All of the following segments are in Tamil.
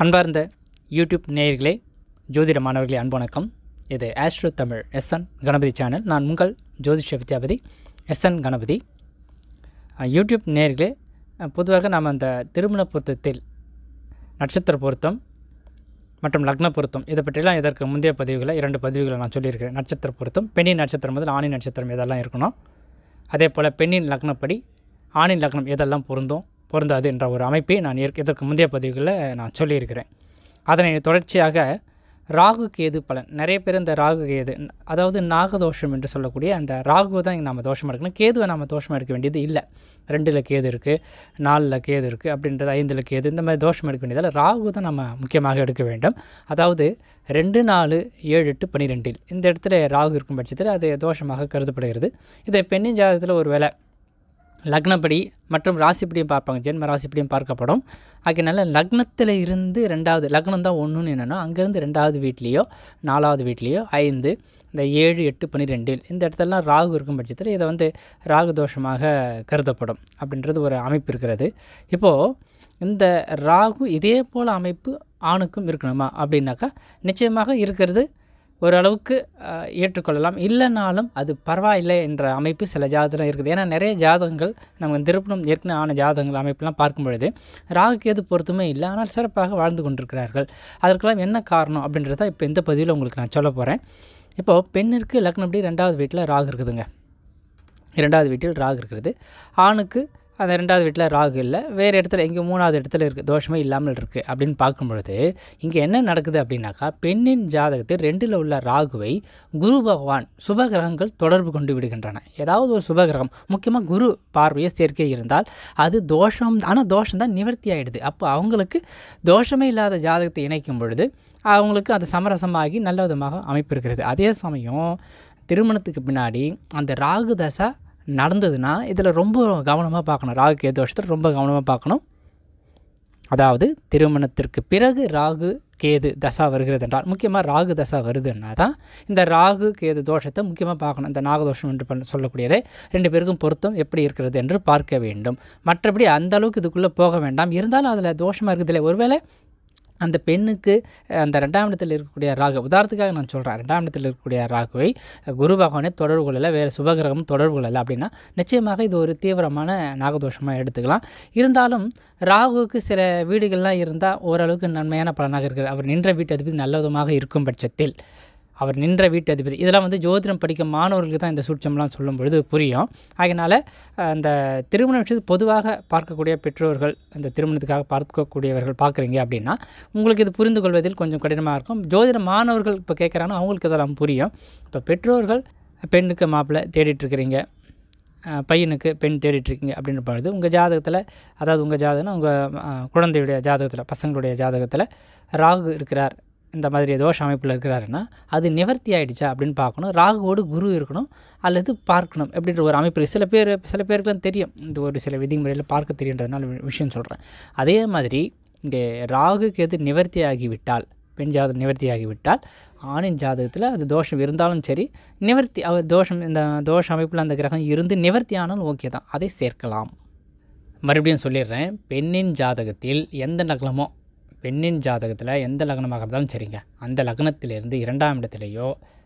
அன்பார்ந்த யூடியூப் நேயர்களே ஜோதிட மாணவர்களே அன்பு வணக்கம் இது Astro Tamil SN Ganapathi channel நான் உங்கள் ஜோதிஷ வித்யாபதி எஸ்என் கணபதி அஹ், யூடியூப் நேயர்களே அஹ், பொதுவாக நாம் அந்த திருமண பொருத்தத்தில் நட்சத்திர பொருத்தம் மற்றும் லக்ன பொருத்தம் இதை பற்றிலாம் இதற்கு முந்தைய பதிவுகளை இரண்டு பதிவுகளை நான் சொல்லியிருக்கிறேன் நட்சத்திர பொருத்தம் பெண்ணின் நட்சத்திரம் முதல் ஆணின் நட்சத்திரம் இதெல்லாம் இருக்கணும் அதே போல் பெண்ணின் லக்னப்படி ஆணின் லக்னம் எதெல்லாம் பொருந்தும் பொருந்தாது என்ற ஒரு அமைப்பை நான் ஏற்க இதற்கு முந்தைய பதிவுகளில் நான் சொல்லியிருக்கிறேன் அதனை தொடர்ச்சியாக ராகு கேது பலன் நிறைய பேர் இந்த ராகு கேது அதாவது நாகதோஷம் என்று சொல்லக்கூடிய அந்த ராகுவை தான் நம்ம தோஷமாக எடுக்கணும் கேதுவை நம்ம தோஷமாக எடுக்க வேண்டியது இல்லை ரெண்டில் கேது இருக்குது நாலில் கேது இருக்குது அப்படின்றது ஐந்தில் கேது இந்த மாதிரி தோஷம் எடுக்க வேண்டியதில் ராகு தான் நம்ம முக்கியமாக எடுக்க வேண்டும் அதாவது ரெண்டு நாலு ஏழு எட்டு பன்னிரெண்டில் இந்த இடத்துல ராகு இருக்கும் பட்சத்தில் அது தோஷமாக கருதப்படுகிறது இதை பெண்ணின் ஜாதகத்தில் ஒரு வேளை லக்னப்படி மற்றும் ராசிப்படியும் பார்ப்பாங்க ஜென்ம ராசிப்படியும் பார்க்கப்படும் ஆகையினால லக்னத்தில் இருந்து ரெண்டாவது லக்னம் தான் ஒன்றுன்னு என்னென்னா அங்கேருந்து ரெண்டாவது வீட்லேயோ நாலாவது வீட்லேயோ ஐந்து இந்த ஏழு எட்டு பன்னிரெண்டில் இந்த இடத்துலலாம் ராகு இருக்கும் பட்சத்தில் இதை வந்து ராகு தோஷமாக கருதப்படும் அப்படின்றது ஒரு அமைப்பு இருக்கிறது இப்போது இந்த ராகு இதே போல் அமைப்பு ஆணுக்கும் இருக்கணுமா அப்படின்னாக்கா நிச்சயமாக இருக்கிறது ஓரளவுக்கு அஹ், ஏற்றுக்கொள்ளலாம் இல்லைனாலும் அது பரவாயில்லை என்ற அமைப்பு சில ஜாதகம் இருக்குது ஏன்னா நிறைய ஜாதகங்கள் நம்ம திருப்பணம் ஏற்கனவே ஆன ஜாதகங்கள் அமைப்பெல்லாம் பார்க்கும் பொழுது ராகு கேது பொருத்தமே இல்லை ஆனால் சிறப்பாக வாழ்ந்து கொண்டிருக்கிறார்கள் அதற்கெல்லாம் என்ன காரணம் அப்படின்றத இப்போ இந்த பதிவில் உங்களுக்கு நான் சொல்ல போகிறேன் இப்போது பெண்ணிற்கு லக்னப்படி ரெண்டாவது வீட்டில் ராகு இருக்குதுங்க இரண்டாவது வீட்டில் ராகு இருக்கிறது ஆணுக்கு அந்த ரெண்டாவது வீட்டில் ராகு இல்லை வேறு இடத்துல இங்கே மூணாவது இடத்துல இருக்குது தோஷமே இல்லாமல் இருக்குது அப்படின்னு பார்க்கும் பொழுது இங்கே என்ன நடக்குது அப்படின்னாக்கா பெண்ணின் ஜாதகத்தில் ரெண்டில் உள்ள ராகுவை குரு பகவான் சுபகிரகங்கள் தொடர்பு கொண்டு விடுகின்றன ஏதாவது ஒரு சுபகிரகம் முக்கியமாக குரு பார்வையை சேர்க்கை இருந்தால் அது தோஷம் ஆனால் தோஷம் தான் நிவர்த்தி ஆகிடுது அப்போ அவங்களுக்கு தோஷமே இல்லாத ஜாதகத்தை இணைக்கும் பொழுது அவங்களுக்கு அது சமரசமாகி நல்ல விதமாக அமைப்பு இருக்கிறது அதே சமயம் திருமணத்துக்கு பின்னாடி அந்த ராகு தசை நடந்ததுன்னா இதில் ரொம்ப கவனமாக பார்க்கணும் ராகு கேது தோஷத்தில் ரொம்ப கவனமாக பார்க்கணும் அதாவது திருமணத்திற்கு பிறகு ராகு கேது தசா வருகிறது என்றால் முக்கியமாக ராகு தசா வருதுன்னா தான் இந்த ராகு கேது தோஷத்தை முக்கியமாக பார்க்கணும் இந்த நாகதோஷம் என்று பண்ண- சொல்லக்கூடியதை ரெண்டு பேருக்கும் பொருத்தம் எப்படி இருக்கிறது என்று பார்க்க வேண்டும் மற்றபடி அந்த அளவுக்கு இதுக்குள்ளே போக வேண்டாம் இருந்தாலும் அதில் தோஷமாக இருக்குதுல்ல ஒருவேளை அந்த பெண்ணுக்கு அஹ், அந்த ரெண்டாம் இடத்தில் இருக்கக்கூடிய ராகு உதாரணத்துக்காக நான் சொல்கிறேன் ரெண்டாம் இடத்தில் இருக்கக்கூடிய ராகுவை அஹ், குரு பகவானே தொடர்பு கொள்ளலை வேறு சுபகிரகமும் தொடர்பு கொள்ளலை அப்படின்னா நிச்சயமாக இது ஒரு தீவிரமான நாகதோஷமாக எடுத்துக்கலாம் இருந்தாலும் ராகுவுக்கு சில வீடுகள்லாம் இருந்தால் ஓரளவுக்கு நன்மையான பலனாக இருக்குது அவர் நின்ற வீட்டு அதிபதி நல்ல விதமாக இருக்கும் பட்சத்தில் அவர் நின்ற வீட்டு அதிபதி இதெல்லாம் வந்து ஜோதிடம் படிக்கும் மாணவர்களுக்கு தான் இந்த சூட்சம்லாம் சொல்லும் பொழுது புரியும் அதனால் அந்த திருமண விஷயத்தை பொதுவாக பார்க்கக்கூடிய பெற்றோர்கள் இந்த திருமணத்துக்காக பார்க்கக்கூடியவர்கள் பார்க்குறீங்க அப்படின்னா உங்களுக்கு இது புரிந்து கொள்வதில் கொஞ்சம் கடினமாக இருக்கும் ஜோதிட மாணவர்கள் இப்போ கேட்குறாங்கன்னா அவங்களுக்கு இதெல்லாம் புரியும் இப்போ பெற்றோர்கள் பெண்ணுக்கு மாப்பிள்ளை தேடிட்டு இருக்கிறீங்க அஹ், பையனுக்கு பெண் தேடிட்டுருக்கீங்க அப்படின்ற பொழுது உங்கள் ஜாதகத்தில் அதாவது உங்கள் ஜாதகம்னா உங்கள் குழந்தையுடைய ஜாதகத்தில் பசங்களுடைய ஜாதகத்தில் ராகு இருக்கிறார் இந்த மாதிரி தோஷ அமைப்பில் இருக்கிறாருன்னா அது நிவர்த்தி ஆயிடுச்சா அப்படின்னு பார்க்கணும் ராகுவோடு குரு இருக்கணும் அல்லது பார்க்கணும் அப்படின்ற ஒரு அமைப்பு இருக்கு. சில பேர் சில பேருக்குலாம் தெரியும் இந்த ஒரு சில விதிமுறையில் பார்க்க தெரியுன்றதுனால வி- விஷயம் சொல்கிறேன் அதே மாதிரி இங்கே ராகு கேது நிவர்த்தி ஆகிவிட்டால் பெண் ஜாதகம் நிவர்த்தி ஆகிவிட்டால் ஆணின் ஜாதகத்தில் அது தோஷம் இருந்தாலும் சரி நிவர்த்தி அவர் தோஷம் இந்த தோஷ அமைப்பில் அந்த கிரகம் இருந்து நிவர்த்தி ஆனாலும் ஓகே தான் அதை சேர்க்கலாம் மறுபடியும் சொல்லிடுறேன் பெண்ணின் ஜாதகத்தில் எந்த லக்னமோ பெண்ணின் ஜாதகத்தில் எந்த லக்னமாக இருந்தாலும் சரிங்க அந்த லக்னத்திலிருந்து இரண்டாம் இடத்துலையோ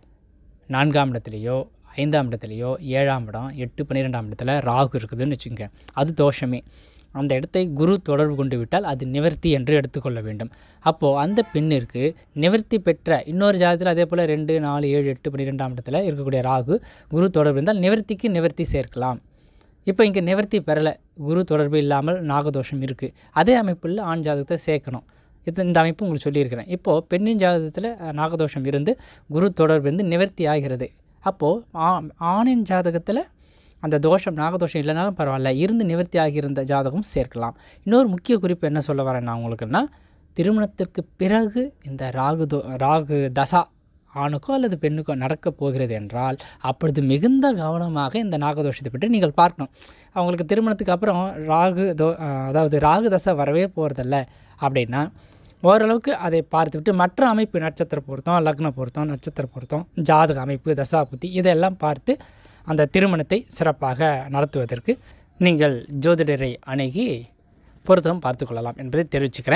நான்காம் இடத்துலையோ ஐந்தாம் இடத்துலையோ ஏழாம் இடம் எட்டு பன்னிரெண்டாம் இடத்துல ராகு இருக்குதுன்னு வச்சுக்கோங்க அது தோஷமே அந்த இடத்தை குரு தொடர்பு கொண்டு விட்டால் அது நிவர்த்தி என்று எடுத்துக்கொள்ள வேண்டும் அப்போது அந்த பெண்ணிற்கு நிவர்த்தி பெற்ற இன்னொரு ஜாதகத்தில் அதே போல் ரெண்டு நாலு ஏழு எட்டு பன்னிரெண்டாம் இடத்துல இருக்கக்கூடிய ராகு குரு தொடர்பு இருந்தால் நிவர்த்திக்கு நிவர்த்தி சேர்க்கலாம் இப்போ இங்கே நிவர்த்தி பெறலை குரு தொடர்பு இல்லாமல் நாகதோஷம் இருக்குது அதே அமைப்பில் ஆண் ஜாதகத்தை சேர்க்கணும் இது இந்த அமைப்பு உங்களுக்கு சொல்லியிருக்கிறேன் இப்போது பெண்ணின் ஜாதகத்தில் அஹ், நாகதோஷம் இருந்து குரு தொடர்பு இருந்து நிவர்த்தி ஆகிறது அப்போது ஆ- ஆணின் ஜாதகத்தில் அந்த தோஷம் நாகதோஷம் இல்லைனாலும் பரவாயில்ல இருந்து நிவர்த்தி ஆகியிருந்த ஜாதகம் சேர்க்கலாம் இன்னொரு முக்கிய குறிப்பு என்ன சொல்ல வரேன் நான் உங்களுக்குன்னா திருமணத்திற்கு பிறகு இந்த ராகு தோ ராகு தசா ஆணுக்கோ அல்லது பெண்ணுக்கோ நடக்கப் போகிறது என்றால் அப்பொழுது மிகுந்த கவனமாக இந்த நாகதோஷத்தை பற்றி நீங்கள் பார்க்கணும் அவங்களுக்கு திருமணத்துக்கு அப்புறம் ராகு தோ அஹ் அதாவது ராகு தசை வரவே போகிறதில்ல அப்படின்னா ஓரளவுக்கு அதை பார்த்துவிட்டு மற்ற அமைப்பு நட்சத்திர பொருத்தம் லக்ன பொருத்தம் நட்சத்திர பொருத்தம் ஜாதக அமைப்பு தசா புத்தி இதெல்லாம் பார்த்து அந்த திருமணத்தை சிறப்பாக நடத்துவதற்கு நீங்கள் ஜோதிடரை அணுகி பொருத்தம் பார்த்துக்கொள்ளலாம் என்பதை தெரிவிச்சுக்கிறேன்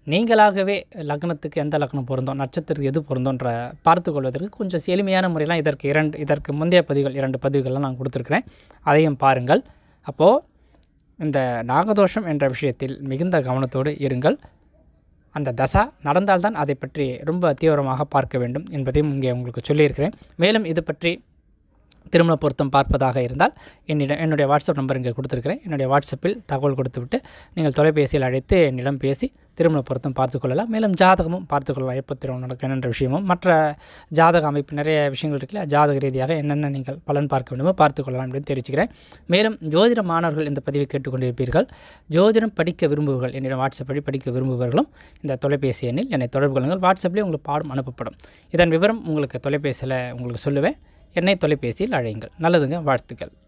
நீங்களாகவே லக்னத்துக்கு எந்த லக்னம் பொருந்தும் நட்சத்திரத்துக்கு எது பொருந்தோன்ற பார்த்து கொள்வதற்கு கொஞ்சம் எளிமையான முறையெல்லாம் இதற்கு இரண்டு இதற்கு முந்தைய பதிவுகள் இரண்டு பதிவுகள்லாம் நான் கொடுத்துருக்குறேன் அதையும் பாருங்கள் அப்போது இந்த நாகதோஷம் என்ற விஷயத்தில் மிகுந்த கவனத்தோடு இருங்கள் அந்த தசா நடந்தால்தான் அதை பற்றி ரொம்ப தீவிரமாக பார்க்க வேண்டும் என்பதையும் இங்கே உங்களுக்கு சொல்லியிருக்கிறேன் மேலும் இது பற்றி திருமண பொருத்தம் பார்ப்பதாக இருந்தால் என்னிடம் என்னுடைய வாட்ஸ்அப் நம்பர் இங்கே கொடுத்துருக்கிறேன் என்னுடைய வாட்ஸ்அப்பில் தகவல் கொடுத்துவிட்டு நீங்கள் தொலைபேசியில் அழைத்து என்னிடம் பேசி திருமண பொருத்தம் பார்த்துக்கொள்ளலாம் மேலும் ஜாதகமும் பார்த்துக்கொள்ளலாம் எப்போ திருமணம் நடக்கும் என்ற விஷயமும் மற்ற ஜாதக அமைப்பு நிறைய விஷயங்கள் இருக்குல்ல ஜாதக ரீதியாக என்னென்ன நீங்கள் பலன் பார்க்க வேண்டுமோ பார்த்துக்கொள்ளலாம் அப்படின்னு தெரிவிச்சுக்கிறேன் மேலும் ஜோதிட மாணவர்கள் இந்த பதிவை கேட்டுக்கொண்டிருப்பீர்கள் ஜோதிடம் படிக்க விரும்புவர்கள் என்னிடம் வாட்ஸ்அப் வழி படிக்க விரும்புபவர்களும் இந்த தொலைபேசி எண்ணில் என்னை தொடர்பு கொள்ளுங்கள் வாட்ஸ்அப்லேயே உங்களுக்கு பாடம் அனுப்பப்படும் இதன் விவரம் உங்களுக்கு தொலைபேசியில் உங்களுக்கு சொல்லுவேன் என்னை தொலைபேசியில் அழையுங்கள் நல்லதுங்க வாழ்த்துக்கள்